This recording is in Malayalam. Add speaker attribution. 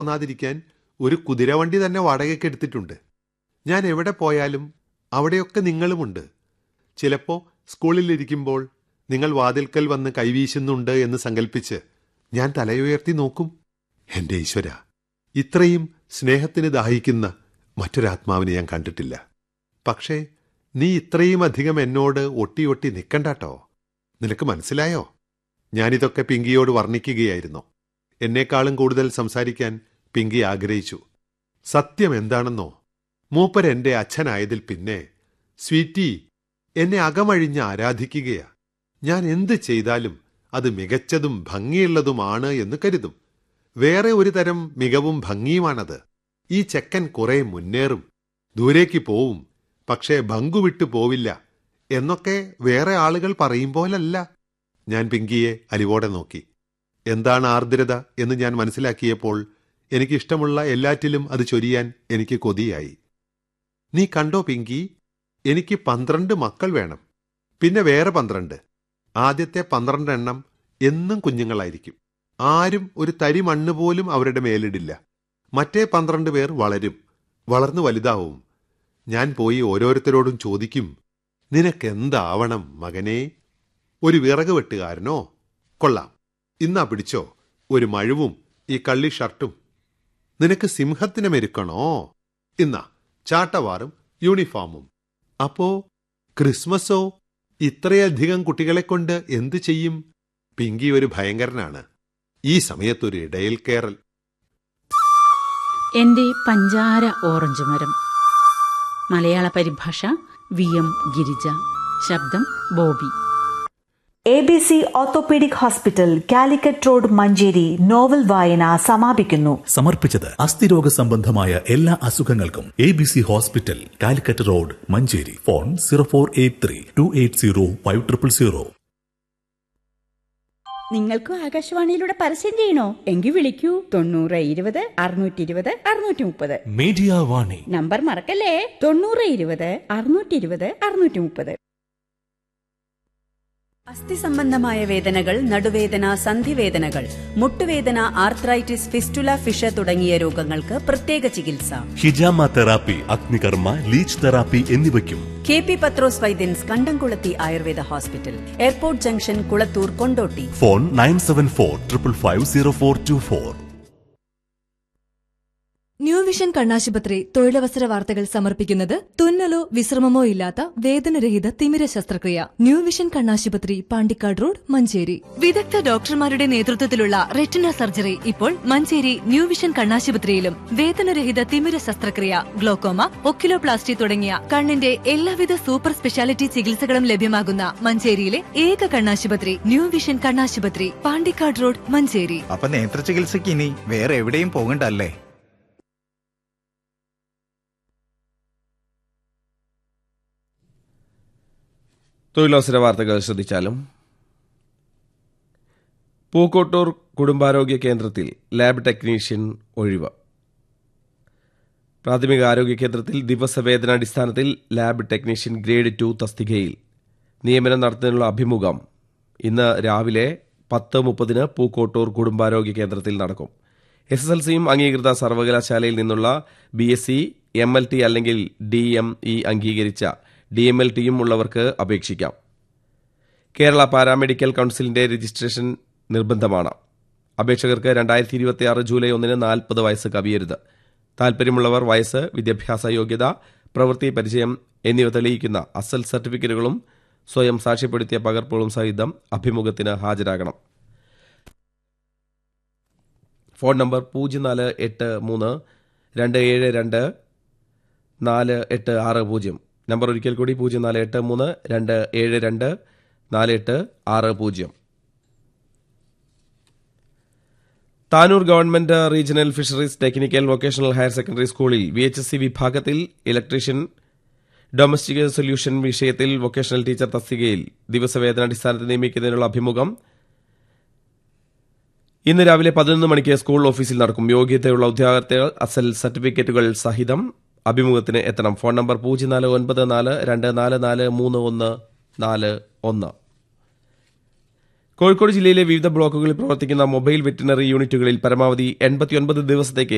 Speaker 1: തോന്നാതിരിക്കാൻ ഒരു കുതിരവണ്ടി തന്നെ വാടകയ്ക്ക് എടുത്തിട്ടുണ്ട് ഞാൻ എവിടെ പോയാലും അവിടെയൊക്കെ നിങ്ങളുമുണ്ട് ചിലപ്പോ സ്കൂളിലിരിക്കുമ്പോൾ നിങ്ങൾ വാതിൽക്കൽ വന്ന് കൈവീശുന്നുണ്ട് എന്ന് സങ്കല്പിച്ച് ഞാൻ തലയുയർത്തി നോക്കും എന്റെ ഈശ്വര ഇത്രയും സ്നേഹത്തിന് ദാഹിക്കുന്ന മറ്റൊരാത്മാവിനെ ഞാൻ കണ്ടിട്ടില്ല പക്ഷേ നീ ഇത്രയും അധികം എന്നോട് ഒട്ടി ഒട്ടി നിൽക്കണ്ടാട്ടോ നിനക്ക് മനസ്സിലായോ ഞാനിതൊക്കെ പിങ്കിയോട് വർണ്ണിക്കുകയായിരുന്നു എന്നേക്കാളും കൂടുതൽ സംസാരിക്കാൻ പിങ്കി ആഗ്രഹിച്ചു സത്യം എന്താണെന്നോ മൂപ്പർ എന്റെ അച്ഛനായതിൽ പിന്നെ സ്വീറ്റി എന്നെ അകമഴിഞ്ഞ് ആരാധിക്കുകയാ ഞാൻ എന്ത് ചെയ്താലും അത് മികച്ചതും ഭംഗിയുള്ളതുമാണ് എന്ന് കരുതും വേറെ ഒരു തരം മികവും ഭംഗിയുമാണത് ഈ ചെക്കൻ കുറെ മുന്നേറും ദൂരേക്ക് പോവും പക്ഷേ ഭംഗുവിട്ടു പോവില്ല എന്നൊക്കെ വേറെ ആളുകൾ പറയും പോലല്ല ഞാൻ പിങ്കിയെ അലിവോടെ നോക്കി എന്താണ് ആർദ്രത എന്ന് ഞാൻ മനസ്സിലാക്കിയപ്പോൾ എനിക്കിഷ്ടമുള്ള എല്ലാറ്റിലും അത് ചൊരിയാൻ എനിക്ക് കൊതിയായി നീ കണ്ടോ പിങ്കി എനിക്ക് പന്ത്രണ്ട് മക്കൾ വേണം പിന്നെ വേറെ പന്ത്രണ്ട് ആദ്യത്തെ പന്ത്രണ്ട് എണ്ണം എന്നും കുഞ്ഞുങ്ങളായിരിക്കും ആരും ഒരു തരി മണ്ണ് പോലും അവരുടെ മേലിടില്ല മറ്റേ പന്ത്രണ്ട് പേർ വളരും വളർന്നു വലുതാവും ഞാൻ പോയി ഓരോരുത്തരോടും ചോദിക്കും നിനക്കെന്താവണം മകനേ ഒരു വിറക് വെട്ടുകാരനോ കൊള്ളാം ഇന്നാ പിടിച്ചോ ഒരു മഴുവും ഈ കള്ളി ഷർട്ടും നിനക്ക് സിംഹത്തിനെ മെരുക്കണോ ഇന്നാ ചാട്ടവാറും യൂണിഫോമും അപ്പോ ക്രിസ്മസോ ഇത്രയധികം കുട്ടികളെ കൊണ്ട് എന്തു ചെയ്യും പിങ്കി ഒരു ഭയങ്കരനാണ് ഈ സമയത്തൊരു ഇടയിൽ കയറൽ
Speaker 2: എന്റെ പഞ്ചാര ഓറഞ്ച് മരം മലയാള പരിഭാഷ വി എം ഗിരിജ ശബ്ദം Bobby
Speaker 3: A B C orthopaedic hospital Calicut road Manjeri നോവൽ വായന സമാപിക്കുന്നു
Speaker 4: സമർപ്പിച്ചത് അസ്ഥിരോഗ സംബന്ധമായ എല്ലാ അസുഖങ്ങൾക്കും A B C hospital Calicut road Manjeri phone zero four eight three two eight zero five triple zero
Speaker 5: നിങ്ങൾക്കും ആകാശവാണിയിലൂടെ പരസ്യം ചെയ്യണോ എങ്കിൽ വിളിക്കൂ തൊണ്ണൂറ് ഇരുപത് അറുന്നൂറ്റി ഇരുപത് അറുന്നൂറ്റി മുപ്പത്
Speaker 6: മീഡിയ വാണി
Speaker 5: നമ്പർ മറക്കല്ലേ തൊണ്ണൂറ് ഇരുപത് അറുന്നൂറ്റി ഇരുപത് അറുന്നൂറ്റി മുപ്പത്
Speaker 7: അസ്ഥി സംബന്ധമായ വേദനകൾ നടുവേദന സന്ധിവേദനകൾ മുട്ടുവേദന ആർത്രൈറ്റിസ് ഫിസ്റ്റുല ഫിഷ തുടങ്ങിയ രോഗങ്ങൾക്ക് പ്രത്യേക ചികിത്സ
Speaker 6: ഹിജാമ തെറാപ്പി അഗ്നികർമ്മ ലീച്ച് തെറാപ്പി എന്നിവയ്ക്കും
Speaker 7: കെ പി പത്രോസ് വൈദ്യൻസ് Kandamkulathi Ayurveda hospital airport junction Kulathur Kondotty
Speaker 6: phone nine seven four triple five zero four two four
Speaker 8: new vision കണ്ണാശുപത്രി തൊഴിലവസര വാർത്തകൾ സമർപ്പിക്കുന്നത് തുന്നലോ വിശ്രമമോ ഇല്ലാത്ത വേദനരഹിത തിമിര ശസ്ത്രക്രിയ ന്യൂ വിഷൻ കണ്ണാശുപത്രി പാണ്ടിക്കാട് റോഡ് മഞ്ചേരി വിദഗ്ധ ഡോക്ടർമാരുടെ നേതൃത്വത്തിലുള്ള റെറ്റിന സർജറി ഇപ്പോൾ മഞ്ചേരി ന്യൂ വിഷൻ കണ്ണാശുപത്രിയിലും വേദനരഹിത തിമിര ശസ്ത്രക്രിയ ഗ്ലോക്കോമ ഒക്കിലോപ്ലാസ്റ്റി തുടങ്ങിയ കണ്ണിന്റെ എല്ലാവിധ സൂപ്പർ സ്പെഷ്യാലിറ്റി ചികിത്സകളും ലഭ്യമാകുന്ന മഞ്ചേരിയിലെ ഏക കണ്ണാശുപത്രി ന്യൂ വിഷൻ കണ്ണാശുപത്രി പാണ്ടിക്കാട് റോഡ് മഞ്ചേരി
Speaker 9: അപ്പൊ നേത്ര ചികിത്സയ്ക്ക് ഇനി വേറെ എവിടെയും പോകണ്ടല്ലേ
Speaker 10: തൊഴിലവസര വാർത്തകൾ ശ്രദ്ധിച്ചാലും പൂക്കോട്ടൂർ കുടുംബാരോഗ്യ കേന്ദ്രത്തിൽ ലാബ് ടെക്നീഷ്യൻ ഒഴിവ് പ്രാഥമിക ആരോഗ്യ കേന്ദ്രത്തിൽ ദിവസവേതനാടിസ്ഥാനത്തിൽ ലാബ് ടെക്നീഷ്യൻ ഗ്രേഡ് ടു തസ്തികയിൽ നിയമനം നടത്തുന്നതിനുള്ള അഭിമുഖം ഇന്ന് രാവിലെ പത്ത് മുപ്പതിന് പൂക്കോട്ടൂർ കുടുംബാരോഗ്യ കേന്ദ്രത്തിൽ നടക്കും എസ് എസ് എൽ സിയും അംഗീകൃത സർവകലാശാലയിൽ നിന്നുള്ള B S C M L T അല്ലെങ്കിൽ ഡി എം ഇ അംഗീകരിച്ച ഡി എം എൽ ടിയും ഉള്ളവർക്ക് അപേക്ഷിക്കാം കേരള പാരാമെഡിക്കൽ കൌൺസിലിന്റെ രജിസ്ട്രേഷൻ നിർബന്ധമാണ് അപേക്ഷകർക്ക് രണ്ടായിരത്തി ഇരുപത്തിയാറ് ജൂലൈ ഒന്നിന് നാൽപ്പത് വയസ്സ് കവിയരുത് താൽപ്പര്യമുള്ളവർ വയസ്സ് വിദ്യാഭ്യാസ യോഗ്യത പ്രവൃത്തി പരിചയം എന്നിവ തെളിയിക്കുന്ന അസൽ സർട്ടിഫിക്കറ്റുകളും സ്വയം സാക്ഷ്യപ്പെടുത്തിയ പകർപ്പുകളും സഹിതം അഭിമുഖത്തിന് ഹാജരാകണം ഫോൺ നമ്പർ പൂജ്യം നാല് എട്ട് മൂന്ന് രണ്ട് ഏഴ് രണ്ട് നാല് എട്ട് ആറ് പൂജ്യം നമ്പർ ഒരിക്കൽ കൂടി പൂജ്യം നാല് എട്ട് മൂന്ന് രണ്ട് ഏഴ് രണ്ട് നാല് എട്ട് ആറ് പൂജ്യം Tanur government regional fisheries technical vocational higher secondary സ്കൂളിൽ വി എച്ച് എസ് സി വിഭാഗത്തിൽ ഇലക്ട്രീഷ്യൻ ഡൊമസ്റ്റിക് സൊല്യൂഷൻ വിഷയത്തിൽ വൊക്കേഷണൽ ടീച്ചർ തസ്തികയിൽ ദിവസവേതനാടിസ്ഥാനത്തിൽ നിയമിക്കുന്നതിനുള്ള അഭിമുഖം ഇന്ന് രാവിലെ പതിനൊന്ന് മണിക്ക് സ്കൂൾ ഓഫീസിൽ നടക്കും യോഗ്യതയുള്ള ഉദ്യോഗാർത്ഥികൾ അസൽ സർട്ടിഫിക്കറ്റുകൾ സഹിതം അഭിമുഖത്തിന് എത്തണം ഫോൺ നമ്പർ പൂജ്യം നാല് ഒൻപത് നാല് രണ്ട് നാല് നാല് മൂന്ന് ഒന്ന് നാല് ഒന്ന് കോഴിക്കോട് ജില്ലയിലെ വിവിധ ബ്ലോക്കുകളിൽ പ്രവർത്തിക്കുന്ന മൊബൈൽ വെറ്റിനറി യൂണിറ്റുകളിൽ പരമാവധി എൺപത്തിയൊൻപത് ദിവസത്തേക്ക്